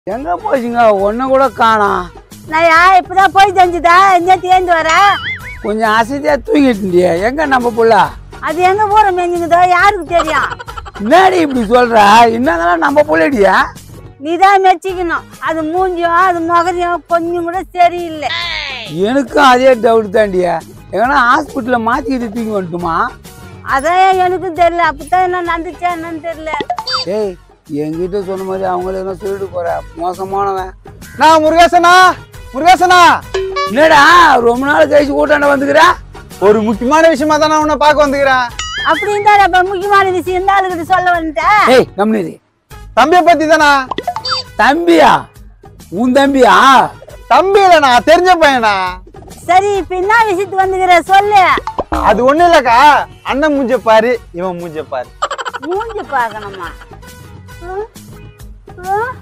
எங்க போச்சுங்க ஒன்ன கூட காணோம் நான் யா இப்பதான் போய் தெரிஞ்சுதா எங்க தேர்ந்து வர கொஞ்சம் அசதியா தூங்கிட்டு எங்க நம்ம புள்ள அது எங்க ஊற மேஞ்சுங்குதோ யாருக்கு தெரியும் என்னடி இப்படி சொல்ற என்னதான் நம்ம புள்ளடியா நீ தான் மெச்சிக்கணும் அது மூஞ்சியும் அது முகரையும் கொஞ்சம் கூட சரியில்லை எனக்கும் அதே டவுட் தாண்டியா எங்கன்னா ஹாஸ்பிட்டல்ல மாத்திக்கிட்டு தூக்கி வந்துட்டுமா அதான் எனக்கும் தெரியல அப்பதான் என்ன நடந்துச்சா என்னன்னு தெரியல ஏய் என்கிட்ட சொன்ன மாதிரி அவங்கள என்ன சொல்லிட்டு போற மோசமானவன் நான் முருகேசனா முருகேசனா என்னடா ரொம்ப நாள் கழிச்சு கூட்டாண்ட வந்துக்கிற ஒரு முக்கியமான விஷயமா தான் நான் உன்னை பார்க்க வந்துக்கிறேன் அப்படி இருந்தா அப்ப முக்கியமான விஷயம் இந்த ஆளுகிட்ட சொல்ல வந்துட்டேன் ஏய் கம்னிரி தம்பியை பத்தி தானா தம்பியா உன் தம்பியா தம்பி இல்லைண்ணா தெரிஞ்ச பையனா சரி இப்ப என்ன விஷயத்துக்கு வந்துக்கிற சொல்லு அது ஒண்ணும் இல்லக்கா அண்ணன் மூஞ்ச பாரு இவன் மூஞ்ச பாரு மூஞ்சி பார்க்கணுமா ம்? ம்?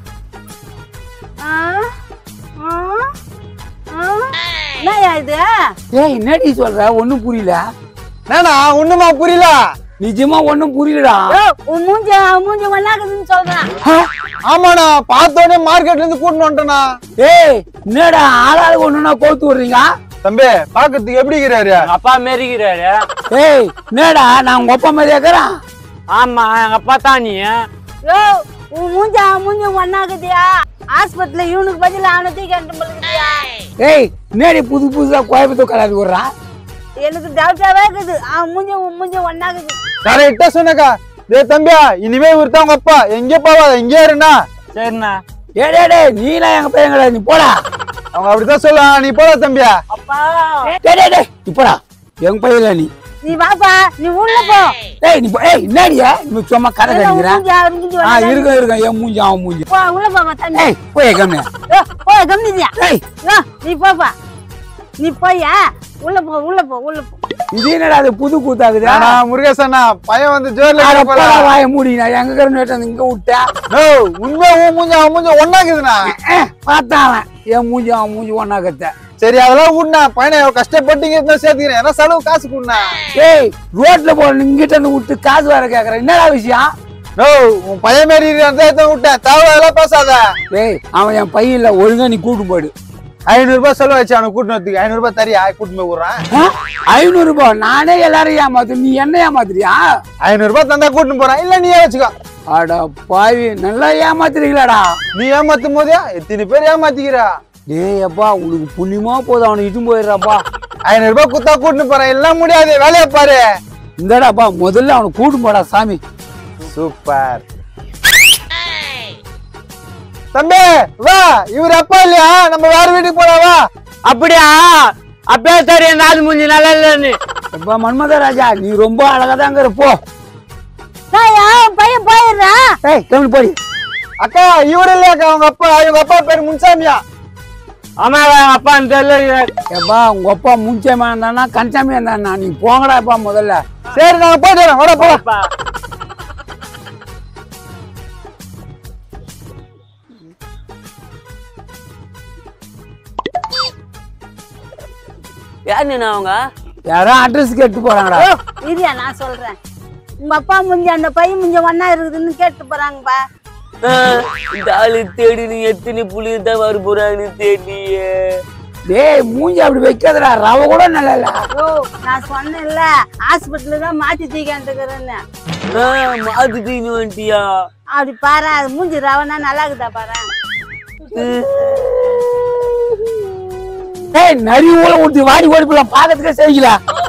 ஆ? ஆ? ஆ? என்னய்யா இது ஏய் என்னடி சொல்ற ஒண்ணும் புரியல என்னண்ணா ஒண்ணுமா புரியல நிஜமா ஒண்ணும் புரியலடா ஓ, உன் மூஞ்சி உன் மூஞ்சி ஒன்னாக்குதுன்னு சொல்றேன் ஆ? ஆமாண்ணா பார்த்த உடனே மார்க்கெட்ல இருந்து கூட்டின்னு வந்துட்டேண்ணா ஏய் என்னடா ஆளாளுக்கு ஒண்ணுனா கோத்து விடுறீங்க தம்பி பாக்கிறதுக்கு எப்படி இருக்கிறாரு எங்க அப்பா மாரிக்கிறாரு ஏய் என்னடா நான் உங்க அப்பா மாதிரி இருக்கிறேன் ஆமா எங்க அப்பா தான் நீ யோ உன் மூஞ்சி அவன் மூஞ்சி ஒன்னாக்குதியா ஹாஸ்பிட்டல்ல இவனுக்கு பதில் அவனத்தை கேட்டு பழுக்குதியா ஏய் என்னடி புது புதுசா கோயம்புத்தூர் கலாதி விடுறான் எனக்கு டவுட்டாவே இருக்குது அவன் மூஞ்சி உன் மூஞ்சி ஒன்னாக்குது கரெக்டா சொன்னக்கா டேய் தம்பியா இனிமே இவர் தான் உங்க அப்பா எங்கே போவாத எங்கே இருண்ணா சரிண்ணா ஏய் டேய் டேய் நீலாம் எங்க பையன் கிடையாது நீ போடா அவங்க அப்படிதான் சொல்லுவாங்க நீ போடா தம்பியா அப்பா டேய் டேய் டேய் நீ போடா எங்க பையன் நீ நீ வாப்பா நீ உள்ள போ ஏய் நீ போ ஏய் என்னடியா நீ சும்மா கதை உன் கடிக்கிற மூஞ்சி அவன் மூஞ்சி ஆ ஒன்னாக்குது. இருக்க இருக்க என் மூஞ்சி அவன் மூஞ்சி போ உள்ள போமா தம்பி ஏய் போய் கம்மி யோ, போ கம்னிதியா ஏய் யோ நீ போப்பா நீ போயா உள்ள போ உள்ள போ உள்ள போ இது என்னடா அது புது கூத்தாக்குது ஆனா முருகேசனா பையன் வந்து ஜோர்ல அட இருக்க போல. போடா வாய மூடி நான் எங்க கருண் வேட்டம் இங்க விட்டேன் நோ உண்மை உன் மூஞ்ச அவன் மூஞ்ச ஒன்னாக்குதுண்ணா பார்த்தான் அவன் என் மூஞ்சி அவன் மூஞ்சி ஒன்னா கத்த சரி அதெல்லாம் விடுண்ணா பையனை எவ்வளவு கஷ்டப்பட்டு இங்க சேர்த்துக்கிறேன் ஏன்னா செலவு காசு கொடுண்ணா ஏய் ரோட்ல போற இங்கிட்ட இருந்து விட்டு காசு வேற கேக்குறேன் என்னடா விஷயம் நோ உன் பையன் மாரி இருக்கிறத விட்டேன் தேவை அதெல்லாம் பேசாத ஏய் அவன் என் பையன் இல்ல ஒழுங்கா நீ கூட்டு போயிடு ஐநூறு ரூபாய் செலவு வச்சு அவனை கூட்டின்னு வரதுக்கு ஐநூறு ரூபாய் தரியா கூட்டின்னு போய் விடுறேன் ஐநூறு ரூபாய் நானே எல்லாரும் ஏமாத்து நீ என்ன ஏமாத்துறியா ஐநூறு ரூபாய் தந்தா கூட்டின்னு போறேன் இல்ல நீயே வச்சுக்கோ அட பாவி நல்லா ஏமாத்துறீங்களாடா நீ ஏமாத்தும் போதே எத்தனை பேர் ஏமாத்திக்கிறா டேய் அப்பா உனக்கு புண்ணியமா போதும் அவனை இட்டும் போயிடுறாப்பா ஐநூறு ரூபாய் குத்தா கூட்டின்னு போறேன் எல்லாம் முடியாது வேலையை பாரு இந்தடாப்பா முதல்ல அவனை கூட்டு போடா சாமி சூப்பர் தம்பி வா இவர் அப்பா இல்லையா நம்ம வேற வீட்டுக்கு போலாம் வா அப்படியா அப்பே தெரியும் நாலு மூஞ்சி நல்லா இல்லைன்னு எப்பா மன்மத ராஜா நீ ரொம்ப அழகா தாங்கிற போ நான் என் பையன் போயிடுறான் ஏய் கிளம்பி போடி அக்கா இவர் இல்லையாக்கா அவங்க அப்பா இவங்க அப்பா பேர் முன்சாமியா ஆமா எங்க அப்பா தெரியல எப்பா உங்க அப்பா முன்சாமியா இருந்தானா கன்சாமியா இருந்தானா நீ போங்கடாப்பா முதல்ல சரி நாங்க போயிட்டு வரோம் வாடா போலாம் அப்பா யார் நீ அவங்க யாரோ அட்ரஸ் கேட்டு போறாங்கடா யோ, இரியா நான் சொல்றேன் உங்க அப்பா முஞ்சி அந்த பையன் முஞ்ச ஒன்னா இருக்குதுன்னு கேட்டு போறாங்கப்பா இந்த ஆளு தேடி நீ எத்தனை புள்ளி தான் வர போறாங்கன்னு தெரியலையே டேய் மூஞ்சி அப்படி வைக்காதடா ரவ கூட நல்லா இல்ல ஓ நான் சொன்னேன்ல ஹாஸ்பிட்டல்ல தான் மாத்தி தூக்கிட்டுக்கிறேன்னு மாத்துட்டு நீ வந்துட்டியா அப்படி பாரு அது மூஞ்சி ரவனா நல்லா இருக்குதா பாரு டேய் நரி ஊழ ஊட்டி வாடி ஓடி போலாம் பாக்கிறதுக்கே செய்யல